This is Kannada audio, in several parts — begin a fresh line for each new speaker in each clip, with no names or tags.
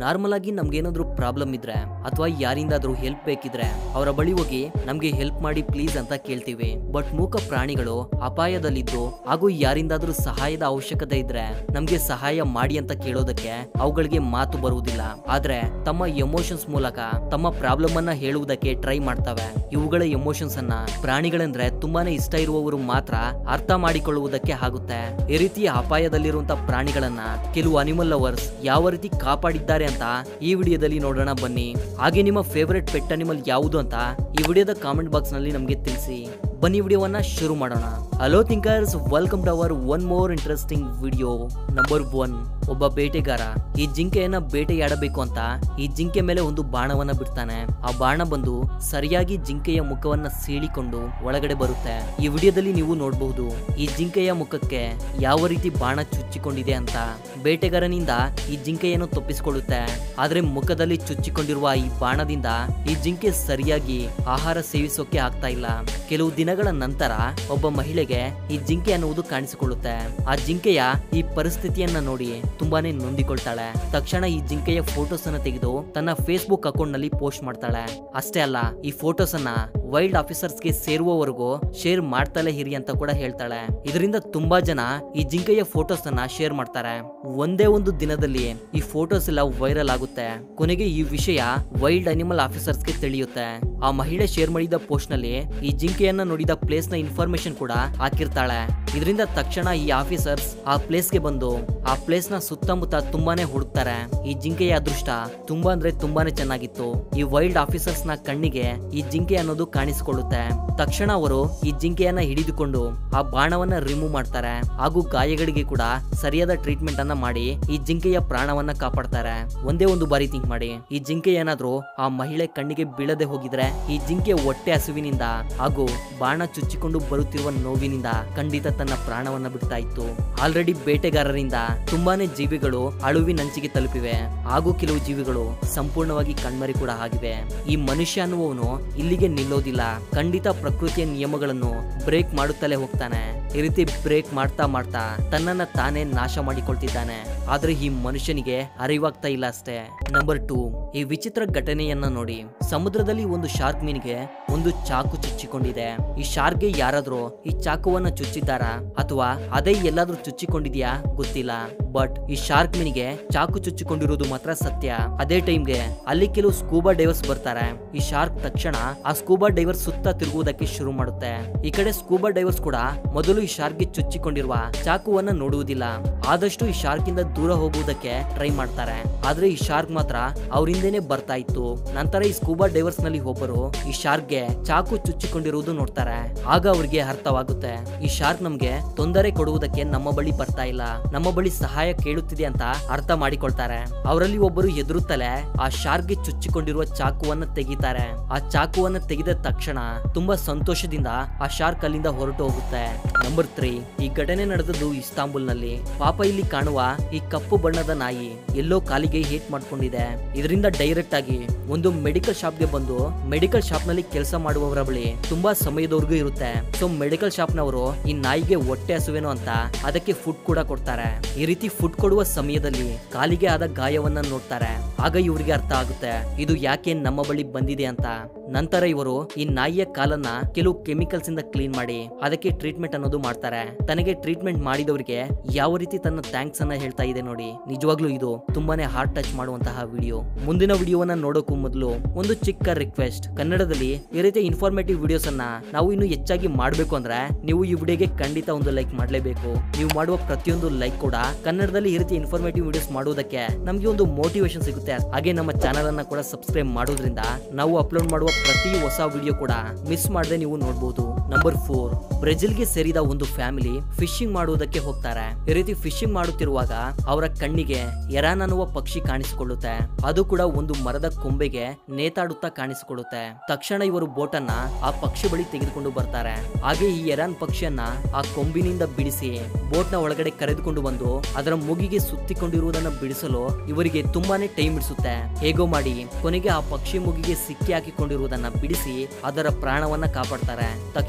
ನಾರ್ಮಲ್ ಆಗಿ ನಮ್ಗೇನಾದ್ರೂ ಪ್ರಾಬ್ಲಮ್ ಇದ್ರೆ ಅಥವಾ ಯಾರಿಂದಾದ್ರೂ ಹೆಲ್ಪ್ ಬೇಕಿದ್ರೆ ಅವರ ಬಳಿ ಹೋಗಿ ನಮ್ಗೆ ಹೆಲ್ಪ್ ಮಾಡಿ ಪ್ಲೀಸ್ ಅಂತ ಕೇಳ್ತೀವಿ ಬಟ್ ಮೂಕ ಪ್ರಾಣಿಗಳು ಅಪಾಯದಲ್ಲಿದ್ದು ಹಾಗೂ ಯಾರಿಂದಾದ್ರೂ ಸಹಾಯದ ಅವಶ್ಯಕತೆ ಇದ್ರೆ ನಮ್ಗೆ ಸಹಾಯ ಮಾಡಿ ಅಂತ ಕೇಳೋದಕ್ಕೆ ಅವುಗಳಿಗೆ ಮಾತು ಬರುವುದಿಲ್ಲ ಆದ್ರೆ ತಮ್ಮ ಎಮೋಷನ್ಸ್ ಮೂಲಕ ತಮ್ಮ ಪ್ರಾಬ್ಲಮ್ ಅನ್ನ ಹೇಳುವುದಕ್ಕೆ ಟ್ರೈ ಮಾಡ್ತವೆ ಇವುಗಳ ಎಮೋಷನ್ಸ್ ಅನ್ನ ಪ್ರಾಣಿಗಳಂದ್ರೆ ತುಂಬಾನೇ ಇಷ್ಟ ಇರುವವರು ಮಾತ್ರ ಅರ್ಥ ಮಾಡಿಕೊಳ್ಳುವುದಕ್ಕೆ ಆಗುತ್ತೆ ಈ ರೀತಿ ಅಪಾಯದಲ್ಲಿರುವಂತ ಪ್ರಾಣಿಗಳನ್ನ ಕೆಲವು ಅನಿಮಲ್ ಲವರ್ಸ್ ಯಾವ ರೀತಿ ಕಾಪಾಡಿದ್ದಾರೆ ಅಂತ ಈ ವಿಡಿಯೋದಲ್ಲಿ ನೋಡೋಣ ಬನ್ನಿ ಹಾಗೆ ನಿಮ್ಮ ಫೇವರೆಟ್ ಪೆಟ್ ಅನಿಮಲ್ ಯಾವುದು ಅಂತ ಈ ವಿಡಿಯೋದ ಕಾಮೆಂಟ್ ಬಾಕ್ಸ್ ನಲ್ಲಿ ನಮಗೆ ತಿಳಿಸಿ ಬನ್ನಿ ವಿಡಿಯೋವನ್ನ ಶುರು ಮಾಡೋಣ hello thinkers welcome to our one more interesting video number one ಒಬ್ಬ ಬೇಟೆಗಾರ ಈ ಜಿಂಕೆಯನ್ನ ಬೇಟೆಯಾಡಬೇಕು ಅಂತ ಈ ಜಿಂಕೆ ಮೇಲೆ ಒಂದು ಬಾಣವನ್ನ ಬಿಡ್ತಾನೆ ಆ ಬಾಣ ಬಂದು ಸರಿಯಾಗಿ ಜಿಂಕೆಯ ಮುಖವನ್ನ ಸೀಳಿಕೊಂಡು ಒಳಗಡೆ ಬರುತ್ತೆ ಈ ವಿಡಿಯೋದಲ್ಲಿ ನೀವು ನೋಡಬಹುದು ಈ ಜಿಂಕೆಯ ಮುಖಕ್ಕೆ ಯಾವ ರೀತಿ ಬಾಣ ಚುಚ್ಚಿಕೊಂಡಿದೆ ಅಂತ ಬೇಟೆಗಾರನಿಂದ ಈ ಜಿಂಕೆಯನ್ನು ತಪ್ಪಿಸಿಕೊಳ್ಳುತ್ತೆ ಆದ್ರೆ ಮುಖದಲ್ಲಿ ಚುಚ್ಚಿಕೊಂಡಿರುವ ಈ ಬಾಣದಿಂದ ಈ ಜಿಂಕೆ ಸರಿಯಾಗಿ ಆಹಾರ ಸೇವಿಸೋಕೆ ಆಗ್ತಾ ಇಲ್ಲ ಕೆಲವು ದಿನಗಳ ನಂತರ ಒಬ್ಬ ಮಹಿಳೆಗೆ ಈ ಜಿಂಕೆ ಅನ್ನುವುದು ಕಾಣಿಸಿಕೊಳ್ಳುತ್ತೆ ಆ ಜಿಂಕೆಯ ಈ ಪರಿಸ್ಥಿತಿಯನ್ನ ನೋಡಿ ತುಂಬಾನೇ ನೊಂದಿಕೊಳ್ತಾಳೆ ತಕ್ಷಣ ಈ ಜಿಂಕೆಯ ಫೋಟೋಸ್ ಅನ್ನ ತೆಗೆದು ತನ್ನ ಫೇಸ್ಬುಕ್ ಅಕೌಂಟ್ ನಲ್ಲಿ ಪೋಸ್ಟ್ ಮಾಡ್ತಾಳೆ ಅಷ್ಟೇ ಅಲ್ಲ ಈ ಫೋಟೋಸ್ ಅನ್ನ ವೈಲ್ಡ್ ಆಫೀಸರ್ಸ್ ಗೆ ಸೇರುವವರೆಗೂ ಶೇರ್ ಮಾಡ್ತಲೇ ಇರಿ ಅಂತ ಕೂಡ ಹೇಳ್ತಾಳೆ ಇದರಿಂದ ತುಂಬಾ ಜನ ಈ ಜಿಂಕೆಯ ಫೋಟೋಸ್ ಅನ್ನ ಶೇರ್ ಮಾಡ್ತಾರೆ ಒಂದೇ ಒಂದು ದಿನದಲ್ಲಿ ಈ ಫೋಟೋಸ್ ಎಲ್ಲ ವೈರಲ್ ಆಗುತ್ತೆ ಕೊನೆಗೆ ಈ ವಿಷಯ ವೈಲ್ಡ್ ಅನಿಮಲ್ ಆಫೀಸರ್ಸ್ ಗೆ ತಿಳಿಯುತ್ತೆ ಆ ಮಹಿಳೆ ಶೇರ್ ಮಾಡಿದ ಪೋಸ್ಟ್ ನಲ್ಲಿ ಈ ಜಿಂಕೆಯನ್ನ ನೋಡಿದ ಪ್ಲೇಸ್ ನ ಇನ್ಫಾರ್ಮೇಶನ್ ಕೂಡ ಹಾಕಿರ್ತಾಳೆ ಇದರಿಂದ ತಕ್ಷಣ ಈ ಆಫೀಸರ್ಸ್ ಆ ಪ್ಲೇಸ್ ಗೆ ಬಂದು ಆ ಪ್ಲೇಸ್ ನ ಸುತ್ತಮುತ್ತ ತುಂಬಾನೇ ಹುಡುಕ್ತಾರೆ ಈ ಜಿಂಕೆಯ ಅದೃಷ್ಟ ತುಂಬಾ ಅಂದ್ರೆ ತುಂಬಾನೇ ಚೆನ್ನಾಗಿತ್ತು ಈ ವೈಲ್ಡ್ ಆಫೀಸರ್ಸ್ ನ ಕಣ್ಣಿಗೆ ಈ ಜಿಂಕೆ ಅನ್ನೋದು ಕಾಣಿಸಿಕೊಳ್ಳುತ್ತೆ ತಕ್ಷಣ ಅವರು ಈ ಜಿಂಕೆಯನ್ನ ಹಿಡಿದುಕೊಂಡು ಆ ಬಾಣವನ್ನ ರಿಮೂವ್ ಮಾಡ್ತಾರೆ ಹಾಗೂ ಗಾಯಗಳಿಗೆ ಕೂಡ ಸರಿಯಾದ ಟ್ರೀಟ್ಮೆಂಟ್ ಅನ್ನ ಮಾಡಿ ಈ ಜಿಂಕೆಯ ಪ್ರಾಣವನ್ನ ಕಾಪಾಡ್ತಾರೆ ಒಂದೇ ಒಂದು ಬಾರಿ ಥಿಂಕ್ ಮಾಡಿ ಈ ಜಿಂಕೆ ಏನಾದ್ರೂ ಆ ಮಹಿಳೆ ಕಣ್ಣಿಗೆ ಬೀಳದೆ ಹೋಗಿದ್ರೆ ಈ ಜಿಂಕೆ ಹೊಟ್ಟೆ ಹಸುವಿನಿಂದ ಹಾಗೂ ಬಾಣ ಚುಚ್ಚಿಕೊಂಡು ಬರುತ್ತಿರುವ ನೋವಿನಿಂದ ಖಂಡಿತ ತನ್ನ ಪ್ರಾಣವನ್ನ ಬಿಡ್ತಾ ಇತ್ತು ಆಲ್ರೆಡಿ ಬೇಟೆಗಾರರಿಂದ ತುಂಬಾನೇ ಜೀವಿಗಳು ಅಳುವಿನಂಚಿಗೆ ತಲುಪಿವೆ ಹಾಗೂ ಕೆಲವು ಜೀವಿಗಳು ಸಂಪೂರ್ಣವಾಗಿ ಕಣ್ಮರಿ ಕೂಡ ಆಗಿವೆ ಈ ಮನುಷ್ಯ ಅನ್ನುವವನು ಇಲ್ಲಿಗೆ ನಿಲ್ಲೋದಿಲ್ಲ ಖಂಡಿತ ಪ್ರಕೃತಿಯ ನಿಯಮಗಳನ್ನು ಬ್ರೇಕ್ ಮಾಡುತ್ತಲೇ ಹೋಗ್ತಾನೆ ಈ ರೀತಿ ಬ್ರೇಕ್ ಮಾಡ್ತಾ ಮಾಡ್ತಾ ತನ್ನನ್ನ ತಾನೇ ನಾಶ ಮಾಡಿಕೊಳ್ತಿದ್ದಾನೆ ಆದ್ರೆ ಈ ಮನುಷ್ಯನಿಗೆ ಅರಿವಾಗ್ತಾ ಇಲ್ಲ ಅಷ್ಟೇ ನಂಬರ್ ಟೂ ಈ ವಿಚಿತ್ರ ಘಟನೆಯನ್ನ ನೋಡಿ ಸಮುದ್ರದಲ್ಲಿ ಒಂದು ಶಾರ್ಕ್ ಮೀನಿಗೆ ಒಂದು ಚಾಕು ಚುಚ್ಚಿಕೊಂಡಿದೆ ಈ ಶಾರ್ಕ್ಗೆ ಯಾರಾದ್ರೂ ಈ ಚಾಕುವನ್ನ ಚುಚ್ಚಿದ್ದಾರಾ ಅಥವಾ ಅದೇ ಎಲ್ಲಾದ್ರೂ ಚುಚ್ಚಿಕೊಂಡಿದ್ಯಾ ಗೊತ್ತಿಲ್ಲ ಬಟ್ ಈ ಶಾರ್ಕ್ ಮೀನಿಗೆ ಚಾಕು ಚುಚ್ಚಿಕೊಂಡಿರೋದು ಮಾತ್ರ ಸತ್ಯ ಅದೇ ಟೈಮ್ಗೆ ಅಲ್ಲಿ ಕೆಲವು ಸ್ಕೂಬಾ ಡೈವರ್ಸ್ ಬರ್ತಾರೆ ಈ ಶಾರ್ಕ್ ತಕ್ಷಣ ಆ ಸ್ಕೂಬಾ ಡೈವರ್ಸ್ ಸುತ್ತ ತಿರುಗುವುದಕ್ಕೆ ಶುರು ಮಾಡುತ್ತೆ ಈ ಕಡೆ ಸ್ಕೂಬಾ ಡೈವರ್ಸ್ ಕೂಡ ಮೊದಲು ಈ ಶಾರ್ಕ್ಗೆ ಚುಚ್ಚಿಕೊಂಡಿರುವ ಚಾಕುವನ್ನ ನೋಡುವುದಿಲ್ಲ ಆದಷ್ಟು ಈ ಶಾರ್ಕ್ ಇಂದ ದೂರ ಹೋಗುವುದಕ್ಕೆ ಟ್ರೈ ಮಾಡ್ತಾರೆ ಆದ್ರೆ ಈ ಶಾರ್ಕ್ ಮಾತ್ರ ಅವರಿಂದೇನೆ ಬರ್ತಾ ಇತ್ತು ನಂತರ ಈ ಸ್ಕೂಬಾ ಡೈವರ್ಸ್ ನಲ್ಲಿ ಒಬ್ಬರು ಈ ಶಾರ್ಕ್ಗೆ ಚಾಕು ಚುಚ್ಚಿಕೊಂಡಿರುವುದು ನೋಡ್ತಾರೆ ಆಗ ಅವ್ರಿಗೆ ಅರ್ಥವಾಗುತ್ತೆ ಈ ಶಾರ್ಕ್ ನಮ್ಗೆ ತೊಂದರೆ ಕೊಡುವುದಕ್ಕೆ ನಮ್ಮ ಬಳಿ ಬರ್ತಾ ಇಲ್ಲ ನಮ್ಮ ಬಳಿ ಸಹಾಯ ಕೇಳುತ್ತಿದೆ ಅಂತ ಅರ್ಥ ಮಾಡಿಕೊಳ್ತಾರೆ ಅವರಲ್ಲಿ ಒಬ್ಬರು ಎದುರುತ್ತಲೇ ಆ ಶಾರ್ಕ್ಗೆ ಚುಚ್ಚಿಕೊಂಡಿರುವ ಚಾಕುವನ್ನ ತೆಗಿತಾರೆ ಆ ಚಾಕುವನ್ನ ತೆಗೆದ ತಕ್ಷಣ ತುಂಬಾ ಸಂತೋಷದಿಂದ ಆ ಶಾರ್ಕ್ ಅಲ್ಲಿಂದ ಹೊರಟು ಹೋಗುತ್ತೆ ನಂಬರ್ ತ್ರೀ ಈ ಘಟನೆ ನಡೆದದ್ದು ಇಸ್ತಾಂಬುಲ್ ನಲ್ಲಿ ಪಾಪ ಇಲ್ಲಿ ಕಾಣುವ ಈ ಕಪ್ಪು ಬಣ್ಣದ ನಾಯಿ ಎಲ್ಲೋ ಕಾಲಿಗೆ ಹೇಟ್ ಮಾಡ್ಕೊಂಡಿದೆ ಇದರಿಂದ ಡೈರೆಕ್ಟ್ ಆಗಿ ಒಂದು ಮೆಡಿಕಲ್ ಶಾಪ್ ಗೆ ಬಂದು ಮೆಡಿಕಲ್ ಶಾಪ್ ನಲ್ಲಿ ಕೆಲಸ ಮಾಡುವವರ ಬಳಿ ತುಂಬಾ ಸಮಯದವರೆಗೂ ಇರುತ್ತೆ ಸೊ ಮೆಡಿಕಲ್ ಶಾಪ್ ನವರು ಈ ನಾಯಿಗೆ ಹೊಟ್ಟೆ ಹಸುವೇನೋ ಅಂತ ಅದಕ್ಕೆ ಫುಡ್ ಕೂಡ ಕೊಡ್ತಾರೆ ಈ ರೀತಿ ಫುಡ್ ಕೊಡುವ ಸಮಯದಲ್ಲಿ ಕಾಲಿಗೆ ಆದ ಗಾಯವನ್ನ ನೋಡ್ತಾರೆ ಆಗ ಇವರಿಗೆ ಅರ್ಥ ಆಗುತ್ತೆ ಇದು ಯಾಕೆ ನಮ್ಮ ಬಳಿ ಬಂದಿದೆ ಅಂತ ನಂತರ ಇವರು ಈ ನಾಯಿಯ ಕಾಲನ್ನ ಕೆಲವು ಕೆಮಿಕಲ್ಸ್ ಇಂದ ಕ್ಲೀನ್ ಮಾಡಿ ಅದಕ್ಕೆ ಟ್ರೀಟ್ಮೆಂಟ್ ಅನ್ನೋದು ಮಾಡ್ತಾರೆ ತನಗೆ ಟ್ರೀಟ್ಮೆಂಟ್ ಮಾಡಿದವರಿಗೆ ಯಾವ ರೀತಿ ತನ್ನ ಥ್ಯಾಂಕ್ಸ್ ಅನ್ನ ಹೇಳ್ತಾ ಇದೆ ನೋಡಿ ನಿಜವಾಗ್ಲೂ ಇದು ತುಂಬಾನೇ ಹಾರ್ಟ್ ಟಚ್ ಮಾಡುವಂತಹ ವಿಡಿಯೋ ಮುಂದಿನ ವಿಡಿಯೋವನ್ನ ನೋಡೋಕ್ಕೂ ಮೊದಲು ಒಂದು ಚಿಕ್ಕ ರಿಕ್ವೆಸ್ಟ್ ಕನ್ನಡದಲ್ಲಿ ಈ ರೀತಿಯ ಇನ್ಫಾರ್ಮೇಟಿವ್ ವಿಡಿಯೋಸ್ ಅನ್ನ ನಾವು ಇನ್ನು ಹೆಚ್ಚಾಗಿ ಮಾಡಬೇಕು ಅಂದ್ರೆ ನೀವು ಈ ವಿಡಿಯೋಗೆ ಖಂಡಿತ ಒಂದು ಲೈಕ್ ಮಾಡಲೇಬೇಕು ನೀವು ಮಾಡುವ ಪ್ರತಿಯೊಂದು ಲೈಕ್ ಕೂಡ ಕನ್ನಡದಲ್ಲಿ ಈ ರೀತಿ ಇನ್ಫಾರ್ಮೇಟಿವ್ ವಿಡಿಯೋಸ್ ಮಾಡುವುದಕ್ಕೆ ನಮಗೆ ಒಂದು ಮೋಟಿವೇಶನ್ ಸಿಗುತ್ತೆ ಹಾಗೆ ನಮ್ಮ ಚಾನಲ್ ಅನ್ನ ಕೂಡ ಸಬ್ಸ್ಕ್ರೈಬ್ ಮಾಡೋದ್ರಿಂದ ನಾವು ಅಪ್ಲೋಡ್ ಮಾಡುವ ಪ್ರತಿ ಹೊಸ ವಿಡಿಯೋ ಕೂಡ ಮಿಸ್ ಮಾಡದೆ ನೀವು ನೋಡಬಹುದು ನಂಬರ್ ಫೋರ್ ಬ್ರೆಜಿಲ್ಗೆ ಸೇರಿದ ಒಂದು ಫ್ಯಾಮಿಲಿ ಫಿಶಿಂಗ್ ಮಾಡುವುದಕ್ಕೆ ಹೋಗ್ತಾರೆ ಈ ರೀತಿ ಫಿಶಿಂಗ್ ಮಾಡುತ್ತಿರುವಾಗ ಅವರ ಕಣ್ಣಿಗೆ ಎರಾನ್ ಅನ್ನುವ ಪಕ್ಷಿ ಕಾಣಿಸಿಕೊಳ್ಳುತ್ತೆ ಅದು ಕೂಡ ಒಂದು ಮರದ ಕೊಂಬೆಗೆ ನೇತಾಡುತ್ತಾ ಕಾಣಿಸಿಕೊಳ್ಳುತ್ತೆ ತಕ್ಷಣ ಇವರು ಬೋಟನ್ನ ಆ ಪಕ್ಷಿ ಬಳಿ ತೆಗೆದುಕೊಂಡು ಬರ್ತಾರೆ ಹಾಗೆ ಈ ಎರಾನ್ ಪಕ್ಷಿಯನ್ನ ಆ ಕೊಂಬಿನಿಂದ ಬಿಡಿಸಿ ಬೋಟ್ನ ಒಳಗಡೆ ಕರೆದುಕೊಂಡು ಬಂದು ಅದರ ಮುಗಿಗೆ ಸುತ್ತಿಕೊಂಡಿರುವುದನ್ನ ಬಿಡಿಸಲು ಇವರಿಗೆ ತುಂಬಾನೇ ಟೈಮ್ ಹಿಡಿಸುತ್ತೆ ಹೇಗೋ ಮಾಡಿ ಕೊನೆಗೆ ಆ ಪಕ್ಷಿ ಮುಗಿಗೆ ಸಿಕ್ಕಿ ಹಾಕಿಕೊಂಡಿರುವುದನ್ನ ಬಿಡಿಸಿ ಅದರ ಪ್ರಾಣವನ್ನ ಕಾಪಾಡ್ತಾರೆ ತಕ್ಷಣ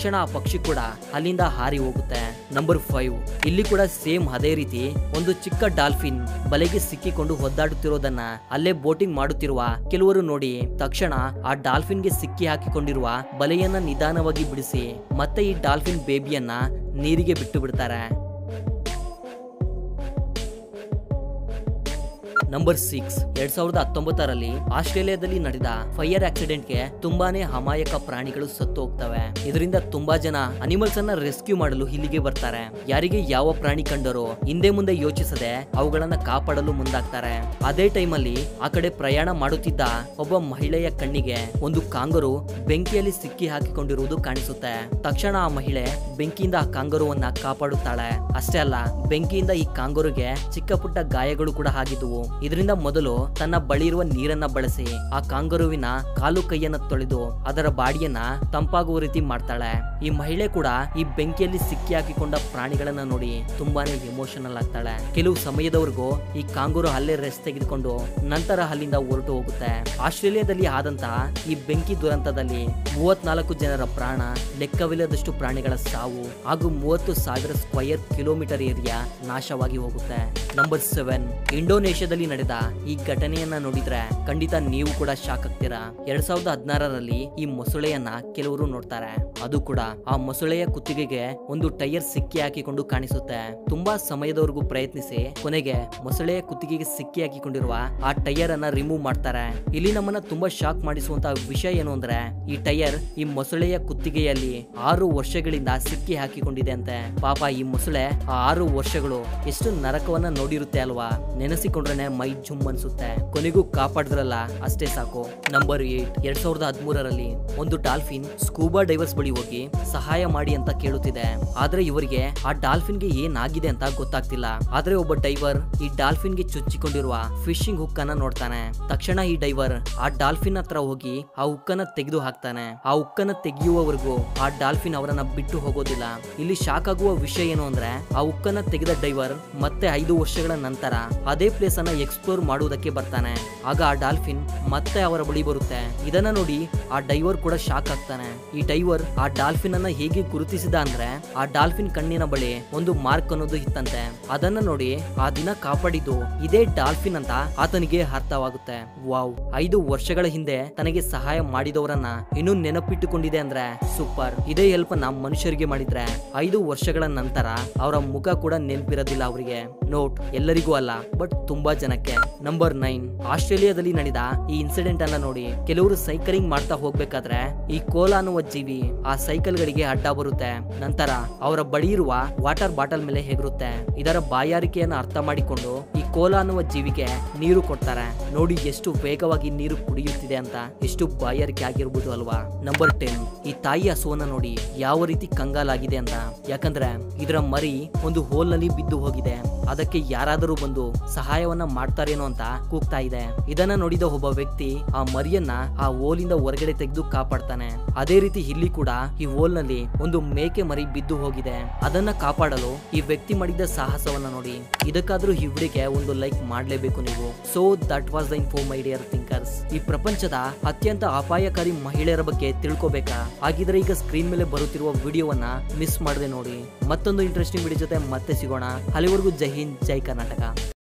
ತಕ್ಷಣ ಆ ಪಕ್ಷಿ ಕೂಡ ಅಲ್ಲಿಂದ ಹಾರಿ ಹೋಗುತ್ತೆ ನಂಬರ್ ಫೈವ್ ಇಲ್ಲಿ ಕೂಡ ಸೇಮ್ ಅದೇ ರೀತಿ ಒಂದು ಚಿಕ್ಕ ಡಾಲ್ಫಿನ್ ಬಲೆಗೆ ಸಿಕ್ಕಿಕೊಂಡು ಒದ್ದಾಡುತ್ತಿರೋದನ್ನ ಅಲ್ಲೇ ಬೋಟಿಂಗ್ ಮಾಡುತ್ತಿರುವ ಕೆಲವರು ನೋಡಿ ತಕ್ಷಣ ಆ ಡಾಲ್ಫಿನ್ಗೆ ಸಿಕ್ಕಿ ಹಾಕಿಕೊಂಡಿರುವ ಬಲೆಯನ್ನ ನಿಧಾನವಾಗಿ ಬಿಡಿಸಿ ಮತ್ತೆ ಈ ಡಾಲ್ಫಿನ್ ಬೇಬಿಯನ್ನ ನೀರಿಗೆ ಬಿಟ್ಟು ಬಿಡ್ತಾರೆ ನಂಬರ್ ಸಿಕ್ಸ್ ಎರಡ್ ಸಾವಿರದ ಹತ್ತೊಂಬತ್ತರಲ್ಲಿ ಆಸ್ಟ್ರೇಲಿಯಾದಲ್ಲಿ ನಡೆದ ಫೈರ್ ಆಕ್ಸಿಡೆಂಟ್ಗೆ ತುಂಬಾನೇ ಅಮಾಯಕ ಪ್ರಾಣಿಗಳು ಸತ್ತು ಹೋಗ್ತವೆ ಇದರಿಂದ ತುಂಬಾ ಜನ ಅನಿಮಲ್ಸ್ ಅನ್ನ ರೆಸ್ಕ್ಯೂ ಮಾಡಲು ಇಲ್ಲಿಗೆ ಬರ್ತಾರೆ ಯಾರಿಗೆ ಯಾವ ಪ್ರಾಣಿ ಕಂಡರೋ ಹಿಂದೆ ಮುಂದೆ ಯೋಚಿಸದೆ ಅವುಗಳನ್ನ ಕಾಪಾಡಲು ಮುಂದಾಗ್ತಾರೆ ಅದೇ ಟೈಮಲ್ಲಿ ಆ ಕಡೆ ಪ್ರಯಾಣ ಮಾಡುತ್ತಿದ್ದ ಒಬ್ಬ ಮಹಿಳೆಯ ಕಣ್ಣಿಗೆ ಒಂದು ಕಾಂಗರು ಬೆಂಕಿಯಲ್ಲಿ ಸಿಕ್ಕಿ ಹಾಕಿಕೊಂಡಿರುವುದು ಕಾಣಿಸುತ್ತೆ ತಕ್ಷಣ ಆ ಮಹಿಳೆ ಬೆಂಕಿಯಿಂದ ಆ ಕಾಂಗರುವನ್ನ ಕಾಪಾಡುತ್ತಾಳೆ ಅಷ್ಟೇ ಅಲ್ಲ ಬೆಂಕಿಯಿಂದ ಈ ಕಾಂಗರುಗೆ ಚಿಕ್ಕ ಪುಟ್ಟ ಗಾಯಗಳು ಕೂಡ ಆಗಿದ್ವು ಇದರಿಂದ ಮೊದಲು ತನ್ನ ಬಳಿ ಇರುವ ನೀರನ್ನ ಬಳಸಿ ಆ ಕಾಂಗರುವಿನ ಕಾಲು ಕೈಯನ್ನ ತೊಳೆದು ಅದರ ಬಾಡಿಯನ್ನ ತಂಪಾಗುವ ರೀತಿ ಮಾಡ್ತಾಳೆ ಈ ಮಹಿಳೆ ಕೂಡ ಈ ಬೆಂಕಿಯಲ್ಲಿ ಸಿಕ್ಕಿ ಹಾಕಿಕೊಂಡ ಪ್ರಾಣಿಗಳನ್ನ ನೋಡಿ ತುಂಬಾನೇ ಎಮೋಷನಲ್ ಆಗ್ತಾಳೆ ಕೆಲವು ಸಮಯದವರೆಗೂ ಈ ಕಾಂಗೂರು ಅಲ್ಲೇ ರೆಸ್ಟ್ ತೆಗೆದುಕೊಂಡು ನಂತರ ಅಲ್ಲಿಂದ ಹೊರಟು ಹೋಗುತ್ತೆ ಆಸ್ಟ್ರೇಲಿಯಾದಲ್ಲಿ ಆದಂತಹ ಈ ಬೆಂಕಿ ದುರಂತದಲ್ಲಿ ಮೂವತ್ನಾಲ್ಕು ಜನರ ಪ್ರಾಣ ಲೆಕ್ಕವಿಲ್ಲದಷ್ಟು ಪ್ರಾಣಿಗಳ ಸಾವು ಹಾಗೂ ಮೂವತ್ತು ಸಾವಿರ ಸ್ಕ್ವಯರ್ ಕಿಲೋಮೀಟರ್ ಏರಿಯಾ ನಾಶವಾಗಿ ಹೋಗುತ್ತೆ ನಂಬರ್ ಸೆವೆನ್ ಇಂಡೋನೇಷ್ಯಾದಲ್ಲಿ ನಡೆದ ಈ ಘಟನೆಯನ್ನ ನೋಡಿದ್ರೆ ಖಂಡಿತ ನೀವು ಕೂಡ ಶಾಕ್ ಆಗ್ತೀರಾ ಎರಡ್ ಸಾವಿರದ ಹದಿನಾರರಲ್ಲಿ ಈ ಮೊಸಳೆಯನ್ನ ಕೆಲವರು ನೋಡ್ತಾರೆ ಅದು ಕೂಡ ಆ ಮೊಸಳೆಯ ಕುತ್ತಿಗೆಗೆ ಒಂದು ಟೈರ್ ಸಿಕ್ಕಿ ಹಾಕಿಕೊಂಡು ಕಾಣಿಸುತ್ತೆ ತುಂಬಾ ಸಮಯದವರೆಗೂ ಪ್ರಯತ್ನಿಸಿ ಕೊನೆಗೆ ಮೊಸಳೆಯ ಕುತ್ತಿಗೆಗೆ ಸಿಕ್ಕಿ ಹಾಕಿಕೊಂಡಿರುವ ಆ ಟೈರ್ ಅನ್ನ ರಿಮೂವ್ ಮಾಡ್ತಾರೆ ಇಲ್ಲಿ ನಮ್ಮನ್ನ ತುಂಬಾ ಶಾಕ್ ಮಾಡಿಸುವಂತ ವಿಷಯ ಏನು ಅಂದ್ರೆ ಈ ಟೈರ್ ಈ ಮೊಸಳೆಯ ಕುತ್ತಿಗೆಯಲ್ಲಿ ಆರು ವರ್ಷಗಳಿಂದ ಸಿಕ್ಕಿ ಹಾಕಿಕೊಂಡಿದೆ ಅಂತೆ ಪಾಪ ಈ ಮೊಸಳೆ ಆ ಆರು ವರ್ಷಗಳು ಎಷ್ಟು ನರಕವನ್ನ ನೋಡಿರುತ್ತೆ ಅಲ್ವಾ ನೆನೆಸಿಕೊಂಡ್ರೆ ಮೈ ಜುಮ್ ಅನ್ಸುತ್ತೆ ಕೊನೆಗೂ ಕಾಪಾಡಿದ್ರಲ್ಲ ಅಷ್ಟೇ ಸಾಕು ನಂಬರ್ ಏಟ್ ಎರಡ್ ಸಾವಿರದ ಹದಿಮೂರರಲ್ಲಿ ಒಂದು ಡಾಲ್ಫಿನ್ ಸ್ಕೂಬಾ ಡೈವರ್ಸ್ ಬಳಿ ಹೋಗಿ ಸಹಾಯ ಮಾಡಿ ಅಂತ ಕೇಳುತ್ತಿದೆ ಆದ್ರೆ ಇವರಿಗೆ ಆ ಡಾಲ್ಫಿನ್ಗೆ ಏನಾಗಿದೆ ಅಂತ ಗೊತ್ತಾಗ್ತಿಲ್ಲ ಆದ್ರೆ ಒಬ್ಬ ಡೈವರ್ ಈ ಡಾಲ್ಫಿನ್ಗೆ ಚುಚ್ಚಿಕೊಂಡಿರುವ ಫಿಶಿಂಗ್ ಹುಕ್ ಅನ್ನ ನೋಡ್ತಾನೆ ತಕ್ಷಣ ಈ ಡೈವರ್ ಆ ಡಾಲ್ಫಿನ್ ಹತ್ರ ಹೋಗಿ ಆ ಹುಕ್ಕನ್ನ ತೆಗೆದು ಹಾಕ್ತಾನೆ ಆ ಹುಕ್ಕನ್ನ ತೆಗೆಯುವವರೆಗೂ ಆ ಡಾಲ್ಫಿನ್ ಅವರನ್ನ ಬಿಟ್ಟು ಹೋಗೋದಿಲ್ಲ ಇಲ್ಲಿ ಶಾಕ್ ಆಗುವ ವಿಷಯ ಏನು ಅಂದ್ರೆ ಆ ಹುಕ್ಕನ್ನ ತೆಗೆದ ಡೈವರ್ ಮತ್ತೆ ಐದು ವರ್ಷಗಳ ನಂತರ ಅದೇ ಪ್ಲೇಸ್ ಅನ್ನ ಎಕ್ಸ್ಪ್ಲೋರ್ ಮಾಡುವುದಕ್ಕೆ ಬರ್ತಾನೆ ಆಗ ಆ ಡಾಲ್ಫಿನ್ ಮತ್ತೆ ಅವರ ಬಳಿ ಬರುತ್ತೆ ಇದನ್ನ ನೋಡಿ ಆ ಡೈವರ್ ಕೂಡ ಶಾಕ್ ಆಗ್ತಾನೆ ಈ ಡೈವರ್ ಆ ಡಾಲ್ಫಿನ್ ಅನ್ನ ಹೇಗೆ ಗುರುತಿಸಿದ ಅಂದ್ರೆ ಆ ಡಾಲ್ಫಿನ್ ಕಣ್ಣಿನ ಬಳಿ ಒಂದು ಮಾರ್ಕ್ ಅನ್ನೋದು ಇತ್ತಂತೆ ಅದನ್ನ ನೋಡಿ ಆ ದಿನ ಕಾಪಾಡಿದ್ದು ಇದೇ ಡಾಲ್ಫಿನ್ ಅಂತ ಆತನಿಗೆ ಅರ್ಥವಾಗುತ್ತೆ ವಾವ್ ಐದು ವರ್ಷಗಳ ಹಿಂದೆ ತನಗೆ ಸಹಾಯ ಮಾಡಿದವರನ್ನ ಇನ್ನೂ ನೆನಪಿಟ್ಟುಕೊಂಡಿದೆ ಅಂದ್ರೆ ಸೂಪರ್ ಇದೇ ಹೆಲ್ಪ್ ನಮ್ಮ ಮನುಷ್ಯರಿಗೆ ಮಾಡಿದ್ರೆ ಐದು ವರ್ಷಗಳ ನಂತರ ಅವರ ಮುಖ ಕೂಡ ನೆನಪಿರೋದಿಲ್ಲ ಅವರಿಗೆ ನೋಟ್ ಎಲ್ಲರಿಗೂ ಅಲ್ಲ ಬಟ್ ತುಂಬಾ ಜನಕ್ಕೆ ನಂಬರ್ ನೈನ್ ಆಸ್ಟ್ರೇಲಿಯಾದಲ್ಲಿ ನಡೆದ ಈ ಇನ್ಸಿಡೆಂಟ್ ಅನ್ನ ನೋಡಿ ಕೆಲವರು ಸೈಕಲಿಂಗ್ ಮಾಡ್ತಾ ಹೋಗ್ಬೇಕಾದ್ರೆ ಈ ಕೋಲ ಅನ್ನುವ ಜೀವಿ ಆ ಸೈಕಲ್ ಗಳಿಗೆ ಅಡ್ಡ ಬರುತ್ತೆ ನಂತರ ಅವರ ಬಳಿ ಇರುವ ವಾಟರ್ ಬಾಟಲ್ ಮೇಲೆ ಹೆಗರುತ್ತೆ ಇದರ ಬಾಯಾರಿಕೆಯನ್ನು ಅರ್ಥ ಮಾಡಿಕೊಂಡು ಈ ಕೋಲ ಅನ್ನುವ ಜೀವಿಗೆ ನೀರು ಕೊಡ್ತಾರೆ ನೋಡಿ ಎಷ್ಟು ವೇಗವಾಗಿ ನೀರು ಕುಡಿಯುತ್ತಿದೆ ಅಂತ ಎಷ್ಟು ಬಾಯಾರಿಕೆ ಆಗಿರ್ಬೋದು ಅಲ್ವಾ ನಂಬರ್ ಟೆನ್ ಈ ತಾಯಿ ಹಸುವನ್ನ ನೋಡಿ ಯಾವ ರೀತಿ ಕಂಗಾಲಾಗಿದೆ ಅಂತ ಯಾಕಂದ್ರೆ ಇದರ ಮರಿ ಒಂದು ಹೋಲ್ ನಲ್ಲಿ ಬಿದ್ದು ಹೋಗಿದೆ ಅದಕ್ಕೆ ಯಾರಾದರೂ ಬಂದು ಸಹಾಯವನ್ನ ಮಾಡ್ತಾರೇನೋ ಅಂತ ಕೂಗ್ತಾ ಇದೆ ಇದನ್ನ ನೋಡಿದ ಒಬ್ಬ ವ್ಯಕ್ತಿ ಆ ಮರಿಯನ್ನ ಆ ಓಲಿಂದ ಹೊರಗಡೆ ತೆಗೆದು ಕಾಪಾಡ್ತಾನೆ ಅದೇ ರೀತಿ ಇಲ್ಲಿ ಕೂಡ ಈ ಓಲ್ ನಲ್ಲಿ ಒಂದು ಮೇಕೆ ಮರಿ ಬಿದ್ದು ಹೋಗಿದೆ ಅದನ್ನ ಕಾಪಾಡಲು ಈ ವ್ಯಕ್ತಿ ಮಾಡಿದ ಸಾಹಸವನ್ನ ನೋಡಿ ಇದಕ್ಕಾದ್ರೂ ಈ ವಿಡಿಯೋಗೆ ಒಂದು ಲೈಕ್ ಮಾಡ್ಲೇಬೇಕು ನೀವು so that was the info my dear thinkers ಈ ಪ್ರಪಂಚದ ಅತ್ಯಂತ ಅಪಾಯಕಾರಿ ಮಹಿಳೆಯರ ಬಗ್ಗೆ ತಿಳ್ಕೊಬೇಕಾ ಹಾಗಿದ್ರೆ ಈಗ ಸ್ಕ್ರೀನ್ ಮೇಲೆ ಬರುತ್ತಿರುವ ವಿಡಿಯೋವನ್ನ ಮಿಸ್ ಮಾಡದೆ ನೋಡಿ ಮತ್ತೊಂದು ಇಂಟ್ರೆಸ್ಟಿಂಗ್ ವಿಡಿಯೋ ಜೊತೆ ಮತ್ತೆ ಸಿಗೋಣ ಅಲ್ಲಿವರೆಗೂ ಜೈ ಹಿಂದ್ ಜೈ ಕರ್ನಾಟಕ